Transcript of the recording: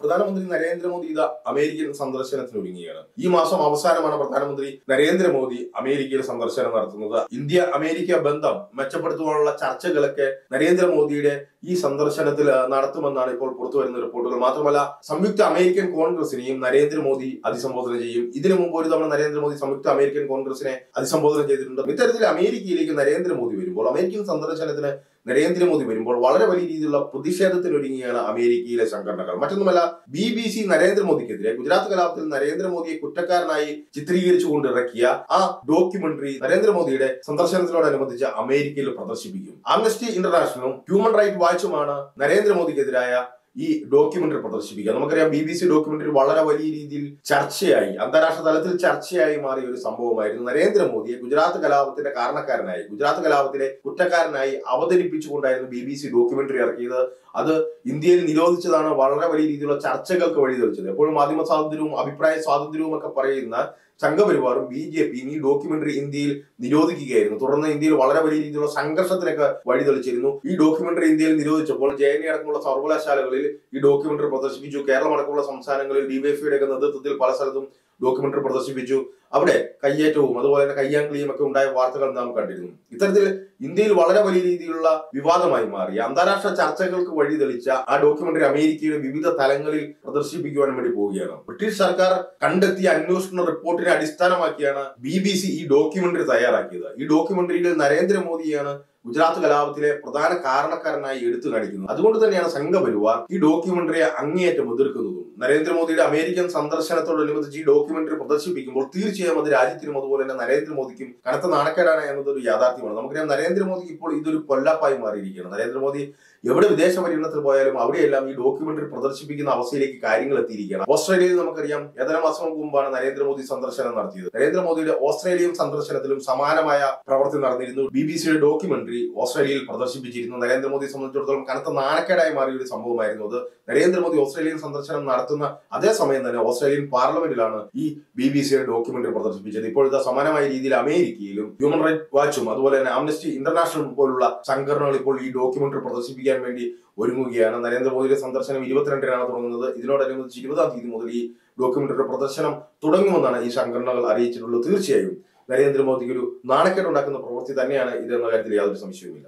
പ്രധാനമന്ത്രി നരേന്ദ്രമോദി ഇത് അമേരിക്കൻ സന്ദർശനത്തിന് ഒരുങ്ങുകയാണ് ഈ മാസം അവസാനമാണ് പ്രധാനമന്ത്രി നരേന്ദ്രമോദി അമേരിക്കയിൽ സന്ദർശനം നടത്തുന്നത് ഇന്ത്യ അമേരിക്ക ബന്ധം മെച്ചപ്പെടുത്തുവാനുള്ള ചർച്ചകളൊക്കെ നരേന്ദ്രമോദിയുടെ ഈ സന്ദർശനത്തിൽ ആ, നടത്തുമെന്നാണ് ഇപ്പോൾ പുറത്തു വരുന്ന റിപ്പോർട്ടുകൾ മാത്രമല്ല സംയുക്ത അമേരിക്കൻ കോൺഗ്രസിനെയും നരേന്ദ്രമോദി അഭിസംബോധന ചെയ്യും ഇതിനു മുമ്പ് ഒരു തവണ നരേന്ദ്രമോദി സംയുക്ത അമേരിക്കൻ കോൺഗ്രസിനെ അഭിസംബോധന ചെയ്തിട്ടുണ്ട് ഇത്തരത്തിൽ അമേരിക്കയിലേക്ക് നരേന്ദ്രമോദി വരുമ്പോൾ അമേരിക്കൻ സന്ദർശനത്തിന് നരേന്ദ്രമോദി വരുമ്പോൾ വളരെ വലിയ രീതിയിലുള്ള പ്രതിഷേധത്തിനൊരുങ്ങിയാണ് അമേരിക്കയിലെ സംഘടനകൾ മറ്റൊന്നുമല്ല ബി ബി സി നരേന്ദ്രമോദിക്കെതിരെ ഗുജറാത്ത് കലാപത്തിൽ നരേന്ദ്രമോദിയെ കുറ്റക്കാരനായി ചിത്രീകരിച്ചുകൊണ്ട് ഇറക്കിയ ആ ഡോക്യുമെന്ററി നരേന്ദ്രമോദിയുടെ സന്ദർശനത്തിനോടനുബന്ധിച്ച് അമേരിക്കയിൽ പ്രദർശിപ്പിക്കും ആംനസ്റ്റി ഇന്റർനാഷണലും ഹ്യൂമൻ റൈറ്റ് വാച്ചുമാണ് നരേന്ദ്രമോദിക്കെതിരായ ഈ ഡോക്യുമെന്ററി പ്രദർശിപ്പിക്കുക നമുക്കറിയാം ബി ബി സി ഡോക്യുമെന്ററി വളരെ വലിയ രീതിയിൽ ചർച്ചയായി അന്താരാഷ്ട്ര തലത്തിൽ ചർച്ചയായി മാറിയ ഒരു സംഭവമായിരുന്നു നരേന്ദ്രമോദിയെ ഗുജറാത്ത് കലാപത്തിന്റെ കാരണക്കാരനായി ഗുജറാത്ത് കലാപത്തിലെ കുറ്റക്കാരനായി അവതരിപ്പിച്ചുകൊണ്ടായിരുന്നു ബി ബി സി ഡോക്യുമെന്ററി ഇറക്കിയത് അത് ഇന്ത്യയിൽ നിരോധിച്ചതാണ് വളരെ വലിയ രീതിയിലുള്ള ചർച്ചകൾക്ക് വഴിതെളിച്ചത് എപ്പോഴും മാധ്യമ സ്വാതന്ത്ര്യവും അഭിപ്രായ സ്വാതന്ത്ര്യവും ഒക്കെ പറയുന്ന സംഘപരിവാറും ബി ജെ പിയും ഈ ഡോക്യുമെന്ററി ഇന്ത്യയിൽ നിരോധിക്കുകയായിരുന്നു തുടർന്ന് ഇന്ത്യയിൽ വളരെ വലിയ രീതിയിലുള്ള സംഘർഷത്തിനൊക്കെ വഴിതെളിച്ചിരുന്നു ഈ ഡോക്യുമെന്ററി ഇന്ത്യയിൽ നിരോധിച്ചപ്പോൾ ജെ എൻ അടക്കമുള്ള സർവകലാശാലകളിൽ ഈ ഡോക്യുമെന്ററി പ്രദർശിപ്പിച്ചു കേരളം അടക്കമുള്ള സംസ്ഥാനങ്ങളിൽ ഡിവൈഎഫ്ഐയുടെ ഒക്കെ നേതൃത്വത്തിൽ പല സ്ഥലത്തും ഡോക്യുമെന്ററി പ്രദർശിപ്പിച്ചു അവിടെ കയ്യേറ്റവും അതുപോലെ തന്നെ കയ്യാങ്കളിയും ഒക്കെ ഉണ്ടായ വാർത്തകൾ നാം കണ്ടിരുന്നു ഇത്തരത്തിൽ ഇന്ത്യയിൽ വളരെ വലിയ രീതിയിലുള്ള വിവാദമായി മാറി അന്താരാഷ്ട്ര ചർച്ചകൾക്ക് വഴി തെളിച്ച ആ ഡോക്യുമെന്ററി അമേരിക്കയുടെ വിവിധ തലങ്ങളിൽ പ്രദർശിപ്പിക്കുവാൻ വേണ്ടി പോവുകയാണ് ബ്രിട്ടീഷ് സർക്കാർ കണ്ടെത്തിയ അന്വേഷണ റിപ്പോർട്ടിനെ അടിസ്ഥാനമാക്കിയാണ് ബി ബി സി ഈ ഡോക്യുമെന്ററി തയ്യാറാക്കിയത് ഈ ഡോക്യുമെന്ററിയിൽ നരേന്ദ്രമോദിയാണ് ഗുജറാത്ത് കലാപത്തിലെ പ്രധാന കാരണക്കാരനായി എടുത്തു കാണിക്കുന്നത് അതുകൊണ്ട് തന്നെയാണ് സംഘപരിവാർ ഈ ഡോക്യുമെന്ററിയെ അങ്ങേയറ്റം എതിർക്കുന്നതും നരേന്ദ്രമോദിയുടെ അമേരിക്കൻ സന്ദർശനത്തോടനുബന്ധിച്ച് ഈ ഡോക്യുമെന്ററി പ്രദർശിപ്പിക്കുമ്പോൾ തീർച്ചയായും അത് രാജ്യത്തിനും അതുപോലെ തന്നെ നരേന്ദ്രമോദിക്കും കനത്ത നാണക്കേടാണ് എന്നതൊരു യാഥാർത്ഥ്യമാണ് നമുക്കറിയാം നരേന്ദ്രമോദിക്ക് ഇപ്പോൾ ഇതൊരു കൊല്ലപ്പായി മാറിയിരിക്കുകയാണ് നരേന്ദ്രമോദി എവിടെ വിദേശ പര്യടനത്തിൽ പോയാലും അവിടെയെല്ലാം ഈ ഡോക്യുമെന്ററി പ്രദർശിപ്പിക്കുന്ന അവസ്ഥയിലേക്ക് കാര്യങ്ങൾ എത്തിയിരിക്കുകയാണ് ഓസ്ട്രേലിയയിൽ നമുക്കറിയാം ഏതാനും മാസങ്ങൾക്ക് മുമ്പാണ് നരേന്ദ്രമോദി സന്ദർശനം നടത്തിയത് നരേന്ദ്രമോദിയുടെ ഓസ്ട്രേലിയൻ സന്ദർശനത്തിലും സമാനമായ പ്രവർത്തി നടന്നിരുന്നു ബി ബി സിയുടെ ഡോക്യുമെന്ററി ഓസ്ട്രേലിയയിൽ പ്രദർശിപ്പിച്ചിരുന്നു നരേന്ദ്രമോദിയെ സംബന്ധിച്ചിടത്തോളം കനത്ത നാണക്കേടായി മാറിയ ഒരു സംഭവമായിരുന്നു അത് നരേന്ദ്രമോദി ഓസ്ട്രേലിയൻ സന്ദർശനം നടത്തുന്ന അതേ സമയം തന്നെ ഓസ്ട്രേലിയൻ പാർലമെന്റിലാണ് ഈ ബി ബി സിയുടെ ഡോക്യുമെന്ററി പ്രദർശിപ്പിച്ചത് ഇപ്പോഴത്തെ സമാനമായ രീതിയിൽ അമേരിക്കയിലും ഹ്യൂമൻ റൈറ്റ് വാച്ചും അതുപോലെ തന്നെ ആംനസ്റ്റി ഇന്റർനാഷണൽ പോലുള്ള സംഘടനകൾ ഇപ്പോൾ ഈ ഡോക്യുമെന്ററി പ്രദർശിപ്പിക്കാൻ വേണ്ടി ഒരുങ്ങുകയാണ് നരേന്ദ്രമോദിയുടെ സന്ദർശനം ഇരുപത്തിരണ്ടിനാണ് തുടങ്ങുന്നത് ഇതിനോടനുബന്ധിച്ച് ഇരുപതാം തീയതി മുതൽ ഈ ഡോക്യുമെന്ററി പ്രദർശനം തുടങ്ങുമെന്നാണ് ഈ സംഘടനകൾ അറിയിച്ചിട്ടുള്ളത് തീർച്ചയായും നരേന്ദ്രമോദിക്ക് ഒരു നാണക്കേടുണ്ടാക്കുന്ന പ്രവൃത്തി തന്നെയാണ് ഇത് എന്ന കാര്യത്തിൽ യാതൊരു സംശയവുമില്ല